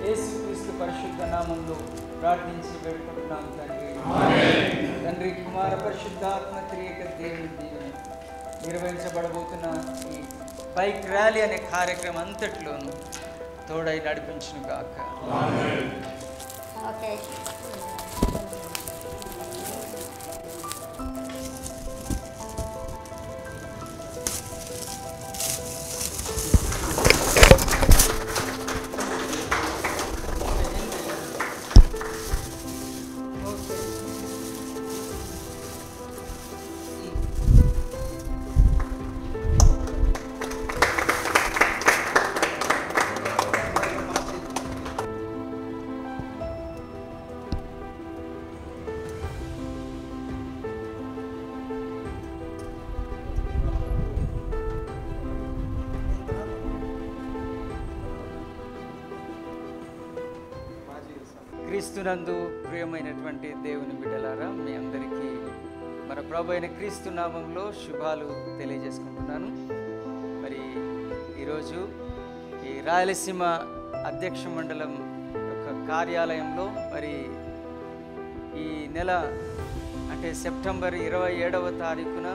యేసుక్రీస్తు పరిశుద్ధ నామంలో ప్రార్థించి వేడుకుంటున్నాం తండ్రి తండ్రి కుమార పరిశుద్ధాత్మ త్రియక దేవుని దీవెన నిర్వహించబడబోతున్న ఈ బైక్ ర్యాలీ అనే కార్యక్రమం అంతటిలోనూ తోడై నడిపించును గాక ఓకే క్రీస్తునందు ప్రియమైనటువంటి దేవుని బిడ్డలారా మీ అందరికీ మన ప్రభు అయిన క్రీస్తు నామంలో శుభాలు తెలియజేసుకుంటున్నాను మరి ఈరోజు ఈ రాయలసీమ అధ్యక్ష మండలం యొక్క కార్యాలయంలో మరి ఈ నెల అంటే సెప్టెంబర్ ఇరవై ఏడవ తారీఖున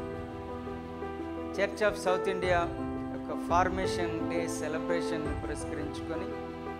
చర్చ్ ఆఫ్ సౌత్ ఇండియా యొక్క ఫార్మేషన్ డే సెలబ్రేషన్ పురస్కరించుకొని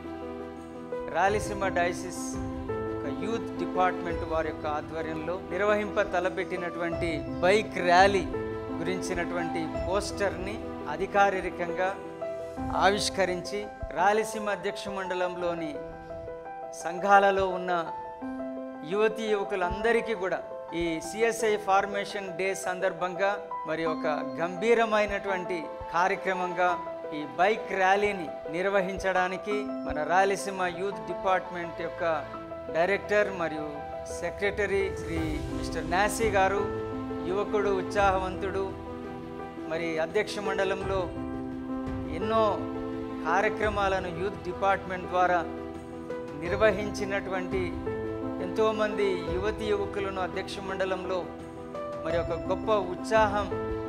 రాయలసీమ డైసిస్ ఒక యూత్ డిపార్ట్మెంట్ వారి యొక్క ఆధ్వర్యంలో నిర్వహింప తలపెట్టినటువంటి బైక్ ర్యాలీ గురించినటువంటి పోస్టర్ని అధికారికంగా ఆవిష్కరించి రాయలసీమ అధ్యక్ష మండలంలోని సంఘాలలో ఉన్న యువతి యువకులందరికీ కూడా ఈ సిఎస్ఐ ఫార్మేషన్ డే సందర్భంగా మరి ఒక గంభీరమైనటువంటి కార్యక్రమంగా ఈ బైక్ ర్యాలీని నిర్వహించడానికి మన రాయలసీమ యూత్ డిపార్ట్మెంట్ యొక్క డైరెక్టర్ మరియు సెక్రటరీ శ్రీ మిస్టర్ నాసీ గారు యువకుడు ఉత్సాహవంతుడు మరి అధ్యక్ష మండలంలో ఎన్నో కార్యక్రమాలను యూత్ డిపార్ట్మెంట్ ద్వారా నిర్వహించినటువంటి ఎంతోమంది యువతి యువకులను అధ్యక్ష మండలంలో మరి ఒక గొప్ప ఉత్సాహం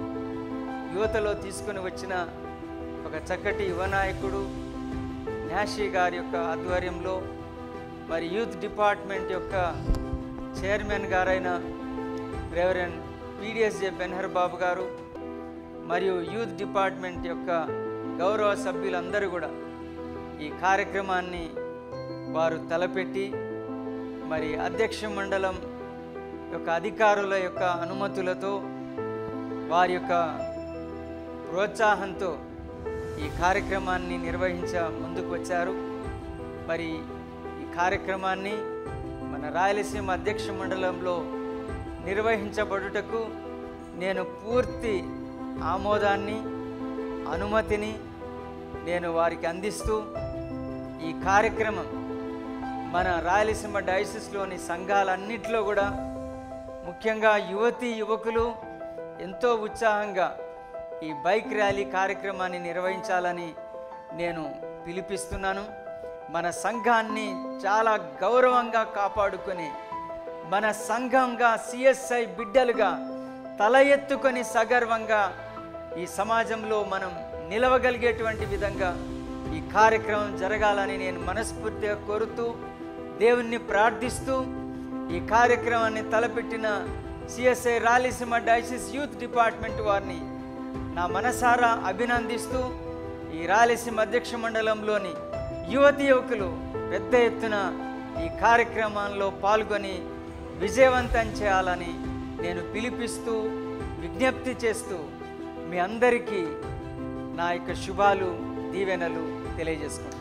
యువతలో తీసుకొని వచ్చిన ఒక చక్కటి యువ నాయకుడు నాషి గారి యొక్క ఆధ్వర్యంలో మరి యూత్ డిపార్ట్మెంట్ యొక్క చైర్మన్ గారైన రెవరెండ్ పీడిఎస్జే బెన్హర్ బాబు గారు మరియు యూత్ డిపార్ట్మెంట్ యొక్క గౌరవ సభ్యులందరూ కూడా ఈ కార్యక్రమాన్ని వారు తలపెట్టి మరి అధ్యక్ష మండలం యొక్క అధికారుల యొక్క అనుమతులతో వారి యొక్క ప్రోత్సాహంతో ఈ కార్యక్రమాన్ని నిర్వహించ ముందుకు వచ్చారు మరి ఈ కార్యక్రమాన్ని మన రాయలసీమ అధ్యక్ష మండలంలో నిర్వహించబడుటకు నేను పూర్తి ఆమోదాన్ని అనుమతిని నేను వారికి అందిస్తూ ఈ కార్యక్రమం మన రాయలసీమ డయాసిస్లోని సంఘాలన్నింటిలో కూడా ముఖ్యంగా యువతి యువకులు ఎంతో ఉత్సాహంగా ఈ బైక్ ర్యాలీ కార్యక్రమాన్ని నిర్వహించాలని నేను పిలిపిస్తున్నాను మన సంఘాన్ని చాలా గౌరవంగా కాపాడుకొని మన సంఘంగా సిఎస్ఐ బిడ్డలుగా తల ఎత్తుకొని సగర్వంగా ఈ సమాజంలో మనం నిలవగలిగేటువంటి విధంగా ఈ కార్యక్రమం జరగాలని నేను మనస్ఫూర్తిగా కోరుతూ దేవుణ్ణి ప్రార్థిస్తూ ఈ కార్యక్రమాన్ని తలపెట్టిన CSI Rayalaseema diocese youth department వారిని నా మనసారా అభినందిస్తూ ఈ రాయలసీమ అధ్యక్ష మండలంలోని యువతి యువకులు పెద్ద ఎత్తున ఈ కార్యక్రమంలో పాల్గొని విజయవంతం చేయాలని నేను పిలిపిస్తూ విజ్ఞప్తి చేస్తూ మీ అందరికీ నా యొక్క శుభాలు దీవెనలు తెలియజేసుకుంటాను